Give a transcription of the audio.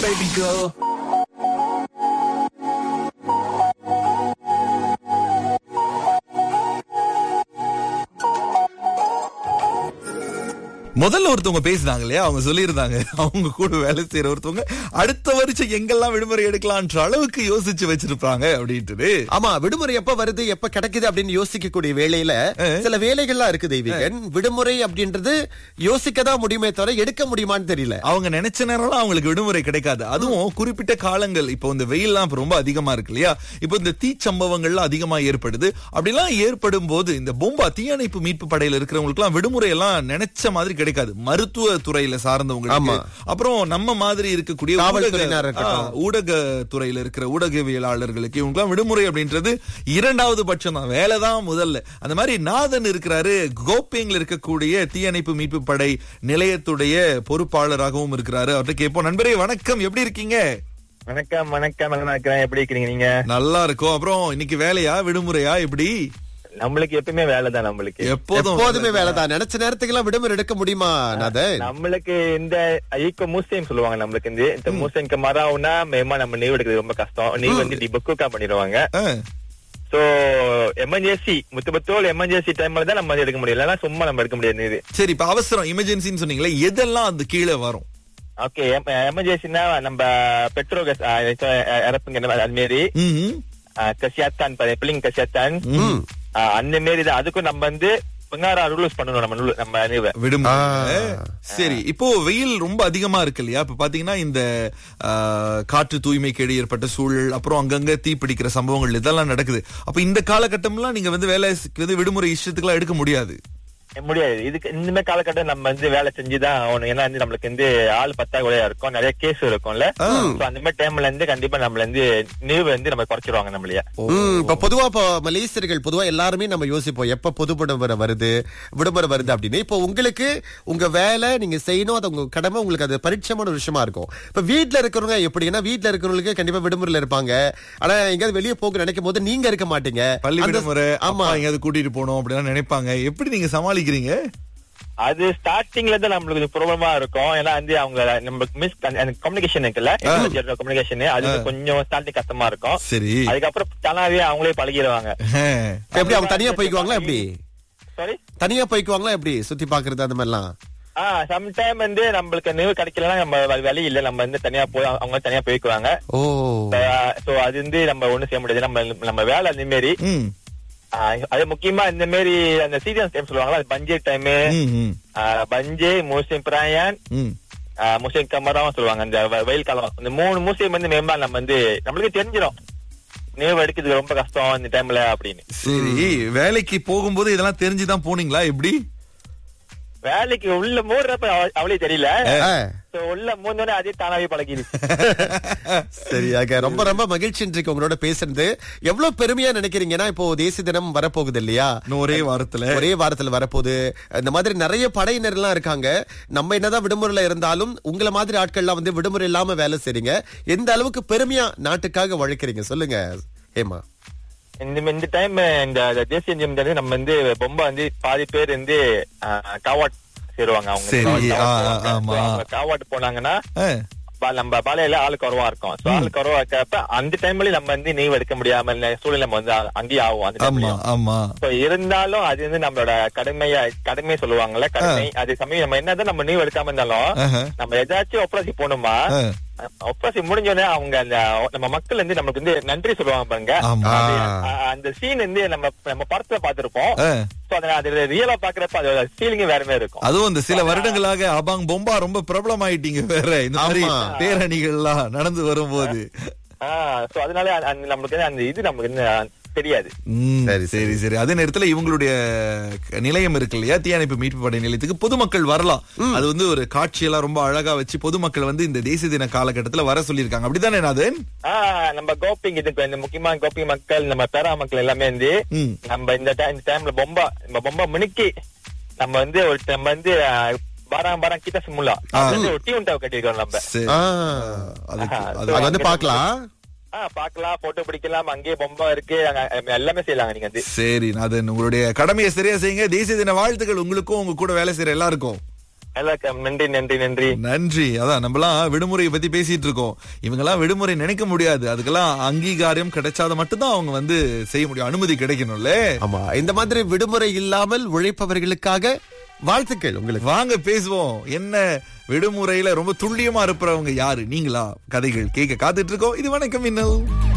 baby girl. முதல்ல ஒருத்தவங்க பேசினாங்க இல்லையா அவங்க சொல்லியிருந்தாங்க அவங்க கூட வேலை செய்யற ஒருத்தவங்க அடுத்த வருஷம் எங்கெல்லாம் விடுமுறை எடுக்கலான்ற அளவுக்கு யோசிச்சு வச்சிருப்பாங்க அப்படின்ட்டு ஆமா விடுமுறை எப்ப வருது எப்ப கிடைக்குது அப்படின்னு யோசிக்கக்கூடிய வேலையில சில வேலைகள்லாம் இருக்கு தெய்வீகன் விடுமுறை அப்படின்றது யோசிக்க தான் முடியுமே தவிர எடுக்க முடியுமான்னு தெரியல அவங்க நினைச்ச நேரம்லாம் அவங்களுக்கு விடுமுறை கிடைக்காது அதுவும் குறிப்பிட்ட காலங்கள் இப்போ இந்த வெயில்லாம் இப்ப ரொம்ப அதிகமா இருக்கு இல்லையா இப்போ இந்த தீச்சம்பவங்கள்லாம் அதிகமா ஏற்படுது அப்படிலாம் ஏற்படும் போது இந்த பொம்பா தீயணைப்பு மீட்பு படையில இருக்கிறவங்களுக்கு எல்லாம் விடுமுறை எல்லாம் நினைச்ச மாதிரி கிடைக்காது மருத்துவ துறையில சார்ந்தவங்களுக்கு ஆமா. அப்புறம் நம்ம மாதிரி இருக்கக்கூடிய காவல்துறையினர் ஊடக- இருக்கட்டும். ஆ, ஊடக துறையில இருக்கிற ஊடகவியலாளர்களுக்கு இவங்களுக்குலாம் விடுமுறை அப்படின்றது இரண்டாவது பட்சம் தான் வேலை தான் முதல்ல அந்த மாதிரி நாதன் இருக்கிறாரு கோப்பியங்கள் இருக்கக்கூடிய தீயணைப்பு மீட்பு படை நிலையத்துடைய பொறுப்பாளராகவும் இருக்கிறாரு அவர்கிட்ட கேட்போம் நண்பரே வணக்கம் எப்படி இருக்கீங்க வணக்கம் வணக்கம் நல்லா இருக்கிறேன் எப்படி இருக்கிறீங்க நீங்க நல்லா இருக்கும் அப்புறம் இன்னைக்கு வேலையா விடுமுறையா எப்படி நம்மளுக்கு எப்பயுமே வேலை தான் நம்மளுக்கு எப்போதும் எப்போதுமே வேலைதான் நினைச்ச நேரத்துக்கு எல்லாம் விடுமுறை எடுக்க முடியுமா நாதன் நம்மளுக்கு இந்த ஈக்கோ மூசியம் சொல்லுவாங்க நம்மளுக்கு இந்த இந்த மூசியம்க்கு மரம்னா மேமா நம்ம லீவ் எடுக்கிறது ரொம்ப கஷ்டம் லீவ் வந்து டி புக்கா பண்ணிடுவாங்க ஆ, சோ எமர்ஜென்சி முத்து பத்தோல் எமர்ஜென்சி டைம்ல தான் நம்ம வந்து எடுக்க முடியும் இல்லைன்னா சும்மா நம்ம எடுக்க முடியாது இது சரி இப்ப அவசரம் எமர்ஜென்சின்னு சொன்னீங்களே எதெல்லாம் அந்த கீழே வரும் ஓகே எமர்ஜென்சினா நம்ம பெட்ரோல் கேஸ் இறப்புங்க அது மாரி ம்ஹும். கசியாத்தான் பிள்ளைங்க கசியாத்தான் அந்த மாரி தான் அதுக்கும் நம்ம வந்து பங்காரா ரூல்ஸ் பண்ணணும் நம்ம rule- நம்ம இதுவை விடுமுறை ஆ. சரி இப்போ வெயில் ரொம்ப அதிகமா இருக்கு இல்லையா இப்ப பாத்தீங்கன்னா இந்த ஆ, காற்று தூய்மை கேடு ஏற்பட்ட சூழல் அப்புறம் அங்கங்க தீ பிடிக்கிற சம்பவங்கள் இதெல்லாம் நடக்குது அப்ப இந்த காலகட்டம்லாம் நீங்க வந்து வேலை வந்து விடுமுறை இஷ்டத்துக்குலாம் எடுக்க முடியாது முடியாது இதுக்கு இந்த மாதிரி காலகட்டம் நம்ம வந்து வேலை செஞ்சுதான் ஆகணும் ஏன்னா வந்து நம்மளுக்கு வந்து ஆள் பத்தாக்குறையா இருக்கும் நிறைய கேஸ் இருக்கும்ல So அந்த மாதிரி டைம்ல இருந்து கண்டிப்பா நம்மள வந்து நீவ் வந்து நம்ம குறைச்சிருவாங்க நம்மளைய ம், இப்ப பொதுவா இப்போ மலேசியர்கள் பொதுவா எல்லாருமே நம்ம யோசிப்போம் எப்ப பொது விடுமுறை வருது விடுமுறை வருது அப்படின்னு இப்போ உங்களுக்கு உங்க வேலை நீங்க செய்யணும் அது உங்க கடமை உங்களுக்கு அது பரிட்சமான ஒரு விஷயமா இருக்கும் இப்ப வீட்ல இருக்கிறவங்க எப்படி ஏன்னா வீட்ல இருக்கிறவங்களுக்கு கண்டிப்பா விடுமுறையில இருப்பாங்க ஆனா எங்கேயாவது வெளியே போக நினைக்கும் போது நீங்க இருக்க மாட்டீங்க பள்ளி அந்த- விடுமுறை ஆமா ஆமா எங்கேயாவது கூட்டிட்டு போகணும் அப்படிலாம் நினைப்பாங்க எப்படி நீங்க சமாளிக்கிறீங்க அது ஸ்டார்டிங்ல தான் நம்மளுக்கு ப்ராப்ளமா இருக்கும் ஏன்னா வந்து அவங்க நம்மளுக்கு மிஸ் கம்யூனிகேஷன் இருக்குல்ல கம்யூனிகேஷன் அது கொஞ்சம் ஸ்டார்டிங் கஷ்டமா இருக்கும் சரி அதுக்கப்புறம் தானாவே அவங்களே பழகிடுவாங்க இப்ப எப்படி அவங்க தனியா போய்க்குவாங்களா எப்படி சாரி தனியா போய்க்குவாங்களா எப்படி சுத்தி பாக்குறது அந்த மாதிரிலாம் ஆ சம்டைம் வந்து நம்மளுக்கு நினைவு கிடைக்கலன்னா நம்ம வ- வழி இல்ல நம்ம வந்து தனியா போய் அவங்க தனியா போய்க்குவாங்க ஓ சோ அது வந்து நம்ம ஒண்ணும் செய்ய முடியாது நம்ம நம்ம வேலை அந்த மாதிரி ம் ஆஹ் அது முக்கியமா இந்த மாதிரி அந்த சீசன் டைம் சொல்லுவாங்களா அது பஞ்சே டைம் ம், ம், பஞ்சே மூசியம் பிராயன் ம். மூசியம் கமராவும் சொல்லுவாங்க இந்த வ- வெயில் காலம் இந்த மூணு மூசியம் வந்து மேம்பா நம்ம வந்து நம்மளுக்கு தெரிஞ்சிடும் நினைவு எடுக்கிறது ரொம்ப கஷ்டம் இந்த டைம்ல அப்படின்னு சரி வேலைக்கு போகும்போது இதெல்லாம் தெரிஞ்சுதான் போனீங்களா எப்படி வேலைக்கு உள்ள மூடுறப்ப அவ- அவளே தெரியல ஆ. So உள்ள மூந்தோடனே அதே தானாவே பழகிடுச்சு சரியாக ரொம்ப ரொம்ப மகிழ்ச்சி இன்றைக்கு உங்களோட பேசுறது எவ்வளவு பெருமையா நினைக்கிறீங்கன்னா இப்போ தேசிய தினம் வரப்போகுது இல்லையா இன்னும் ஒரே வாரத்துல ஒரே வாரத்துல வரப்போகுது இந்த மாதிரி நிறைய படையினர் எல்லாம் இருக்காங்க நம்ம என்னதான் விடுமுறையில இருந்தாலும் உங்களை மாதிரி ஆட்கள்லாம் வந்து விடுமுறை இல்லாம வேலை செய்றீங்க எந்த அளவுக்கு பெருமையா நாட்டுக்காக உழைக்கிறீங்க சொல்லுங்க ஏமா இந்த இந்த டைம் இந்த இந்த தேசிய நியம் வந்து நம்ம வந்து ரொம்ப வந்து பாதி பேர் வந்து ஆஹ், காவாட் சேருவாங்க அவங்க சரி, காவாட் ஆ, போவாங்க. ஆமா. So, அவங்க காவாட் போனாங்கன்னா ஆ, பா- நம்ம பாலையில ஆளு குறவா இருக்கும் சோ ஆளு குறவா இருக்கப்ப அந்த டைம்ல நம்ம வந்து நீவ் எடுக்க முடியாம இல்ல சூழ்நிலை நம்ம வந்து அ- அங்கேயே ஆகும் அந்த ஆமா டைம்ல ஆமா So, இருந்தாலும் அது வந்து நம்மளோட கடமையா கடமை சொல்லுவாங்கல்ல கடமை அது சமயம் நம்ம என்னதான் நம்ம நீவ் எடுக்காம இருந்தாலும் ஆஹா. நம்ம ஏதாச்சும் ஒப்பரசி போகணுமா ஆ. ஒப்பரசி முடிஞ்சோடனே அவங்க அந்த நம்ம மக்கள் வந்து நமக்கு வந்து நன்றி சொல்லுவாங்க பாருங்க ஆமா. அது, அ- அந்த சீன் வந்து நம்ம நம்ம படத்துல பாத்திருப்போம் ஆ. So, அதை அது ரியலா பாக்குறப்ப அதோட ஃபீலிங்கே வேற மாதிரி இருக்கும் அதுவும் இந்த சில வருடங்களாக அபாங் பொம்பா ரொம்ப பிரபலம் ஆயிட்டீங்க வேற இந்த மாதிரி ஆமா. பேரணிகள்லாம் நடந்து வரும்போது ஆஹ் சோ அதனால அந்த- அந்த நம்மளுக்கு வந்து அந்த இது நமக்கு வந்து தெரியாது ம், சரி, சரி சரி அதே நேரத்துல இவங்களுடைய க- நிலையம் இருக்கு இல்லையா தீயணைப்பு மீட்பு படை நிலையத்துக்கு பொதுமக்கள் வரலாம் அது வந்து ஒரு காட்சியெல்லாம் ரொம்ப அழகா வச்சு பொதுமக்கள் வந்து இந்த தேசிய தின காலகட்டத்துல வர சொல்லியிருக்காங்க அப்படிதானே நாதன் ஆஹ் நம்ம கோப்பிங் இதுக்கு இந்த முக்கியமா கோப்பி மக்கள் நம்ம பேரா மக்கள் எல்லாமே வந்து ம். நம்ம இந்த time- இந்த டைம்ல பொம்பா நம்ம பொம்பா மினுக்கி நம்ம வந்து ஒரு நம்ம வந்து ஆஹ், பாராம் பாராம் கிட்ட சிமுலா ஒரு டியூன் டவ் கட்டிருக்கோம் நம்ம சரி ஆ. அதுக்கு ஆஹா, அது அது வந்து பாக்கலாம் ஆஹ் பாக்கலாம் போட்டோ பிடிக்கலாம் அங்கேயே பொம்பா இருக்கு அங்க எல்லாமே செய்யலாங்க நீங்க வந்து சரி நாதன் உங்களுடைய கடமையை சரியா செய்யுங்க தேசிய தின வாழ்த்துக்கள் உங்களுக்கும் உங்க கூட வேலை செய்யற எல்லாருக்கும் எல்லாருக்கும் நன்றி நன்றி நன்றி நன்றி அதான் நம்மலாம் விடுமுறையை பத்தி பேசிட்டு இருக்கோம் இவங்கெல்லாம் விடுமுறை நினைக்க முடியாது அதுக்கெல்லாம் அங்கீகாரம் கிடைச்சாத மட்டும்தான் அவங்க வந்து செய்ய முடியும் அனுமதி கிடைக்கணும்ல ஆமா இந்த மாதிரி விடுமுறை இல்லாமல் உழைப்பவர்களுக்காக வாழ்த்துக்கள் உங்களுக்கு வாங்க பேசுவோம் என்ன விடுமுறையில ரொம்ப துல்லியமா இருப்பறவங்க யாரு நீங்களா கதைகள் கேட்க காத்துட்டு இருக்கோம் இது வணக்கம் மின்னல்